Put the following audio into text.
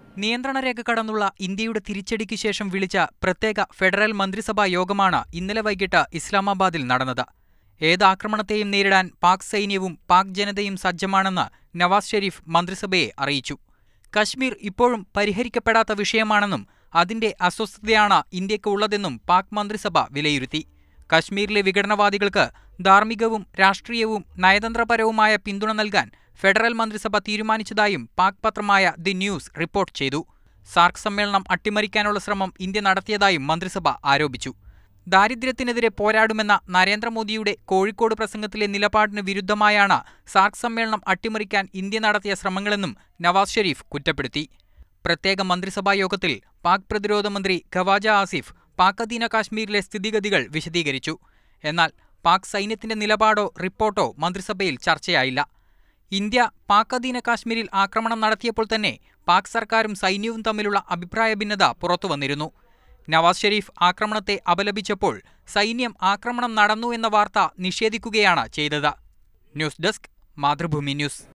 നിയന്ത്രണരേഖ കടന്നുള്ള ഇന്ത്യയുടെ തിരിച്ചടിക്ക് ശേഷം വിളിച്ച പ്രത്യേക ഫെഡറൽ മന്ത്രിസഭാ യോഗമാണ് ഇന്നലെ വൈകിട്ട് ഇസ്ലാമാബാദിൽ നടന്നത് ഏത് ആക്രമണത്തെയും നേരിടാൻ പാക് സൈന്യവും പാക് ജനതയും സജ്ജമാണെന്ന് നവാസ് ഷെരീഫ് മന്ത്രിസഭയെ അറിയിച്ചു കശ്മീർ ഇപ്പോഴും പരിഹരിക്കപ്പെടാത്ത വിഷയമാണെന്നും അതിന്റെ അസ്വസ്ഥതയാണ് ഇന്ത്യക്ക് ഉള്ളതെന്നും പാക് മന്ത്രിസഭ വിലയിരുത്തി കശ്മീരിലെ വിഘടനവാദികൾക്ക് ധാർമ്മികവും രാഷ്ട്രീയവും നയതന്ത്രപരവുമായ പിന്തുണ നൽകാൻ ഫെഡറൽ മന്ത്രിസഭ തീരുമാനിച്ചതായും പാക് പത്രമായ ദി ന്യൂസ് റിപ്പോർട്ട് ചെയ്തു സാർക്ക് സമ്മേളനം അട്ടിമറിക്കാനുള്ള ശ്രമം ഇന്ത്യ നടത്തിയതായും മന്ത്രിസഭ ആരോപിച്ചു ദാരിദ്ര്യത്തിനെതിരെ പോരാടുമെന്ന നരേന്ദ്രമോദിയുടെ കോഴിക്കോട് പ്രസംഗത്തിലെ നിലപാടിന് വിരുദ്ധമായാണ് സാർക്ക് സമ്മേളനം അട്ടിമറിക്കാൻ ഇന്ത്യ നടത്തിയ ശ്രമങ്ങളെന്നും നവാസ് ഷെരീഫ് കുറ്റപ്പെടുത്തി പ്രത്യേക മന്ത്രിസഭാ യോഗത്തിൽ പാക് പ്രതിരോധ മന്ത്രി ഖവാജ ആസിഫ് പാക് അധീന കാശ്മീരിലെ സ്ഥിതിഗതികൾ വിശദീകരിച്ചു എന്നാൽ പാക് സൈന്യത്തിന്റെ നിലപാടോ റിപ്പോർട്ടോ മന്ത്രിസഭയിൽ ചർച്ചയായില്ല ഇന്ത്യ പാക് അധീന കാശ്മീരിൽ ആക്രമണം നടത്തിയപ്പോൾ തന്നെ പാക് സർക്കാരും സൈന്യവും തമ്മിലുള്ള അഭിപ്രായ ഭിന്നത പുറത്തുവന്നിരുന്നു നവാസ് ഷെരീഫ് ആക്രമണത്തെ അപലപിച്ചപ്പോൾ സൈന്യം ആക്രമണം നടന്നു എന്ന വാർത്ത നിഷേധിക്കുകയാണ് ചെയ്തത് ന്യൂസ് ഡെസ്ക് മാതൃഭൂമി ന്യൂസ്